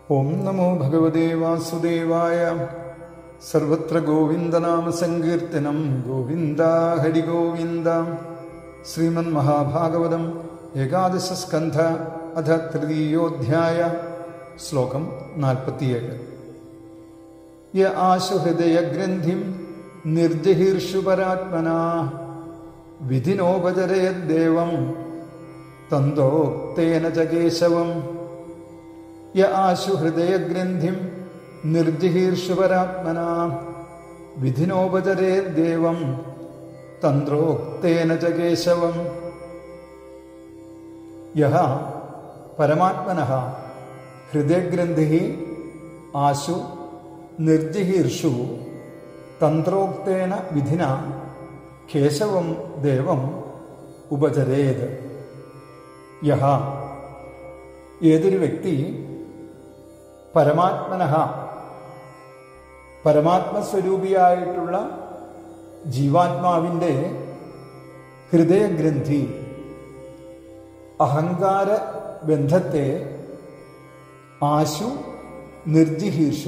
ഓം നമോ ഭഗവതേ വാസുദേവായ സർവത്ര ഗോവിന്ദനാമ സങ്കീർത്തനം ഗോവിന്ദ ഹരിഗോവിന്ദ ശ്രീമൻ മഹാഭാഗവതം ഏകാദശ സ്കന്ധ അധ തൃതീയോധ്യായ ശ്ലോകം നാൽപ്പത്തിയേഴ് യ ആശുഹൃദയഗ്രന്ഥിം നിർജഹീർഷു പരാത്മനാ വിധിനോപചരയദ്ദേവം തന്തോക്തേന ച കേശവം യ ആശു ഹൃദയഗ്രന്ഥിം നിർജിഹീർഷുപരാത്മനാ വിധിനോപചരേദ്ദേവം തന്ത്രോക്തേന ച കേശവം യഹ പരമാത്മനഃ ഹൃദയഗ്രന്ഥി ആശു നിർജിഹീർഷു തന്ത്രോക്തേന വിധിന കേശവം ദേവം ഉപചരേത് യഹ ഏതൊരു വ്യക്തി പരമാത്മനഃ പരമാത്മസ്വരൂപിയായിട്ടുള്ള ജീവാത്മാവിൻ്റെ ഹൃദയഗ്രന്ഥി അഹങ്കാര ബന്ധത്തെ ആശു നിർജിഹീർഷു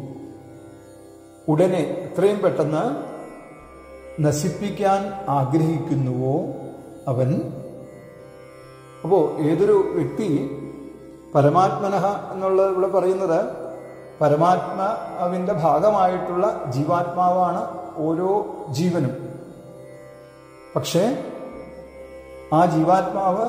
ഉടനെ എത്രയും പെട്ടെന്ന് നശിപ്പിക്കാൻ ആഗ്രഹിക്കുന്നുവോ അവൻ അപ്പോൾ ഏതൊരു വ്യക്തി പരമാത്മനഃ എന്നുള്ളത് ഇവിടെ പറയുന്നത് പരമാത്മാവിൻ്റെ ഭാഗമായിട്ടുള്ള ജീവാത്മാവാണ് ഓരോ ജീവനും പക്ഷേ ആ ജീവാത്മാവ്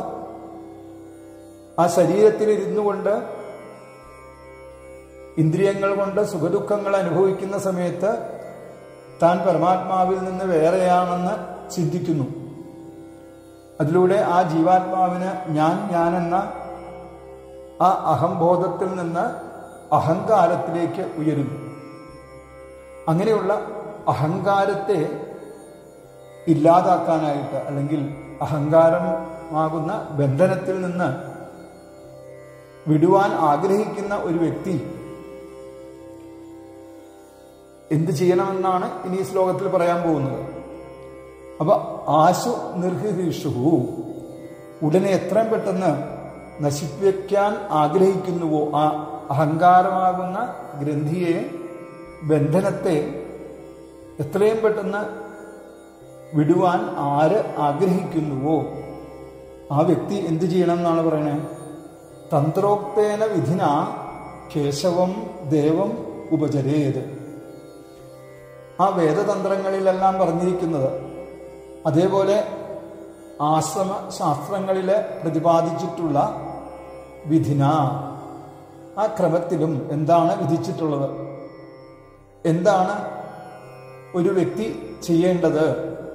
ആ ശരീരത്തിലിരുന്നു കൊണ്ട് ഇന്ദ്രിയങ്ങൾ കൊണ്ട് സുഖദുഃഖങ്ങൾ അനുഭവിക്കുന്ന സമയത്ത് താൻ പരമാത്മാവിൽ നിന്ന് വേറെയാണെന്ന് ചിന്തിക്കുന്നു അതിലൂടെ ആ ജീവാത്മാവിന് ഞാൻ ഞാനെന്ന ആ അഹംബോധത്തിൽ നിന്ന് അഹങ്കാരത്തിലേക്ക് ഉയരുന്നു അങ്ങനെയുള്ള അഹങ്കാരത്തെ ഇല്ലാതാക്കാനായിട്ട് അല്ലെങ്കിൽ അഹങ്കാരമാകുന്ന ബന്ധനത്തിൽ നിന്ന് വിടുവാൻ ആഗ്രഹിക്കുന്ന ഒരു വ്യക്തി എന്ത് ചെയ്യണമെന്നാണ് ഇനി ഈ ശ്ലോകത്തിൽ പറയാൻ പോകുന്നത് അപ്പൊ ആശു നിർഹിഷു ഉടനെ എത്രയും പെട്ടെന്ന് നശിപ്പിക്കാൻ ആഗ്രഹിക്കുന്നുവോ ആ അഹങ്കാരമാകുന്ന ഗ്രന്ഥിയെ ബന്ധനത്തെ എത്രയും പെട്ടെന്ന് വിടുവാൻ ആര് ആഗ്രഹിക്കുന്നുവോ ആ വ്യക്തി എന്ത് ചെയ്യണം എന്നാണ് പറയുന്നത് തന്ത്രോക്തേന വിധിന കേശവം ദേവം ഉപചരേത് ആ വേദതന്ത്രങ്ങളിലെല്ലാം പറഞ്ഞിരിക്കുന്നത് അതേപോലെ ആശ്രമ ശാസ്ത്രങ്ങളിൽ പ്രതിപാദിച്ചിട്ടുള്ള വിധിന ആ ക്രമത്തിലും എന്താണ് വിധിച്ചിട്ടുള്ളത് എന്താണ് ഒരു വ്യക്തി ചെയ്യേണ്ടത്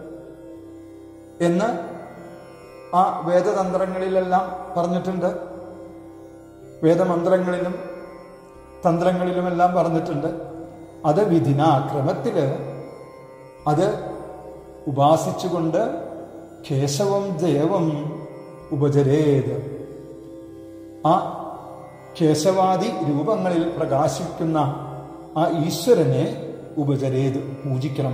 എന്ന് ആ വേദതന്ത്രങ്ങളിലെല്ലാം പറഞ്ഞിട്ടുണ്ട് വേദമന്ത്രങ്ങളിലും തന്ത്രങ്ങളിലുമെല്ലാം പറഞ്ഞിട്ടുണ്ട് അത് വിധിന ക്രമത്തിൽ അത് ഉപാസിച്ചുകൊണ്ട് കേശവം ദേവം ഉപചരേത് ആ കേശവാദി രൂപങ്ങളിൽ പ്രകാശിക്കുന്ന ആ ഈശ്വരനെ ഉപചരേത് പൂജിക്കണം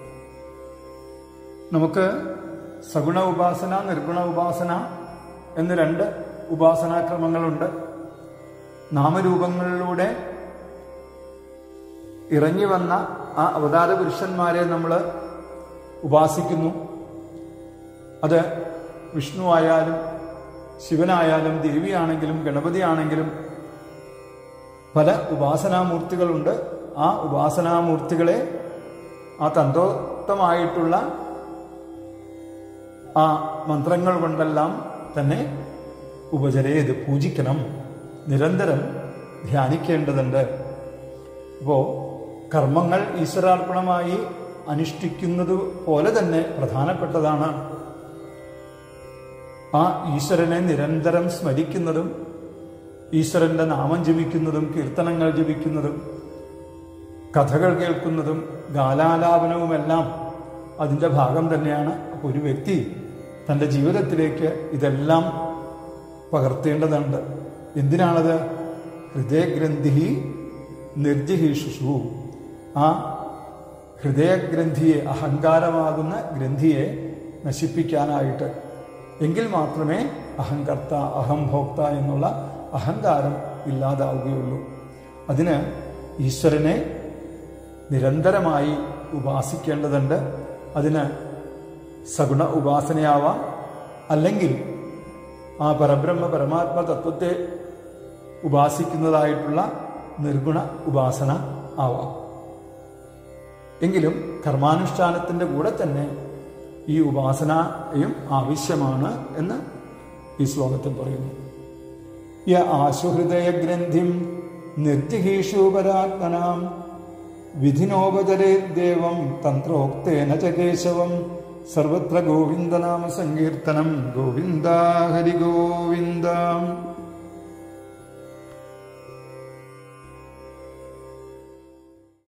നമുക്ക് സഗുണ ഉപാസന നിർഗുണ ഉപാസന എന്ന് രണ്ട് ഉപാസനാക്രമങ്ങളുണ്ട് നാമരൂപങ്ങളിലൂടെ ഇറങ്ങി വന്ന ആ അവതാര പുരുഷന്മാരെ നമ്മൾ ഉപാസിക്കുന്നു അത് വിഷ്ണു ആയാലും ശിവനായാലും ദേവിയാണെങ്കിലും ഗണപതിയാണെങ്കിലും പല ഉപാസനാമൂർത്തികളുണ്ട് ആ ഉപാസനാമൂർത്തികളെ ആ തന്ത്രോക്തമായിട്ടുള്ള ആ മന്ത്രങ്ങൾ കൊണ്ടെല്ലാം തന്നെ ഉപചരയത് പൂജിക്കണം നിരന്തരം ധ്യാനിക്കേണ്ടതുണ്ട് അപ്പോൾ കർമ്മങ്ങൾ ഈശ്വരാർപ്പണമായി അനുഷ്ഠിക്കുന്നത് പോലെ തന്നെ പ്രധാനപ്പെട്ടതാണ് ആ ഈശ്വരനെ നിരന്തരം സ്മരിക്കുന്നതും ഈശ്വരന്റെ നാമം ജപിക്കുന്നതും കീർത്തനങ്ങൾ ജപിക്കുന്നതും കഥകൾ കേൾക്കുന്നതും ഗാലാലാപനവുമെല്ലാം അതിൻ്റെ ഭാഗം തന്നെയാണ് അപ്പോൾ ഒരു വ്യക്തി തൻ്റെ ജീവിതത്തിലേക്ക് ഇതെല്ലാം പകർത്തേണ്ടതുണ്ട് എന്തിനാണത് ഹൃദയഗ്രന്ഥി നിർജിഹീഷു ആ ഹൃദയഗ്രന്ഥിയെ അഹങ്കാരമാകുന്ന ഗ്രന്ഥിയെ നശിപ്പിക്കാനായിട്ട് എങ്കിൽ മാത്രമേ അഹങ്കർത്ത അഹംഭോക്ത എന്നുള്ള അഹങ്കാരം ഇല്ലാതാവുകയുള്ളൂ അതിന് ഈശ്വരനെ നിരന്തരമായി ഉപാസിക്കേണ്ടതുണ്ട് അതിന് സഗുണ ഉപാസനയാവാം അല്ലെങ്കിൽ ആ പരബ്രഹ്മ പരമാത്മ തത്വത്തെ ഉപാസിക്കുന്നതായിട്ടുള്ള നിർഗുണ ഉപാസന ആവാം എങ്കിലും കർമാനുഷ്ഠാനത്തിന്റെ കൂടെ തന്നെ ഈ ഉപാസനയും ആവശ്യമാണ് എന്ന് ഈ ശ്ലോകത്തിൽ പറയുന്നു യ ആശുഹൃദയ ഗ്രന്ഥിം നിർജിഹീഷൂപരാത്മനാം വിധിനോപചരേ ദേവം തന്ത്രോക്തേന ച കേശവം സർവത്ര ഗോവിന്ദനാമ സങ്കീർത്തനം ഗോവിന്ദ ഹരി ഗോവിന്ദ